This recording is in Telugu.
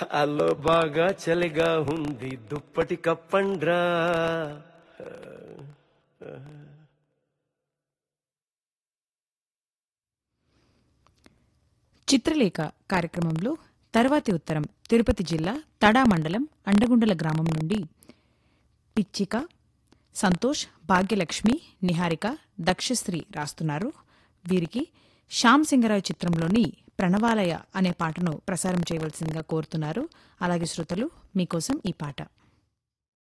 అల్లో బాగా చలిగా ఉంది దుప్పటి కప్పండ్రా చిత్రలేఖ కార్యక్రమంలో తర్వాతి ఉత్తరం తిరుపతి జిల్లా తడా మండలం అండగుండల గ్రామం నుండి పిచ్చిక సంతోష్ భాగ్యలక్ష్మి నిహారిక దక్షశ్రీ రాస్తున్నారు వీరికి శ్యామ్ సింగరాయ్ చిత్రంలోని ప్రణవాలయ అనే పాటను ప్రసారం చేయవలసిందిగా కోరుతున్నారు అలాగే శ్రోతలు మీకోసం ఈ పాట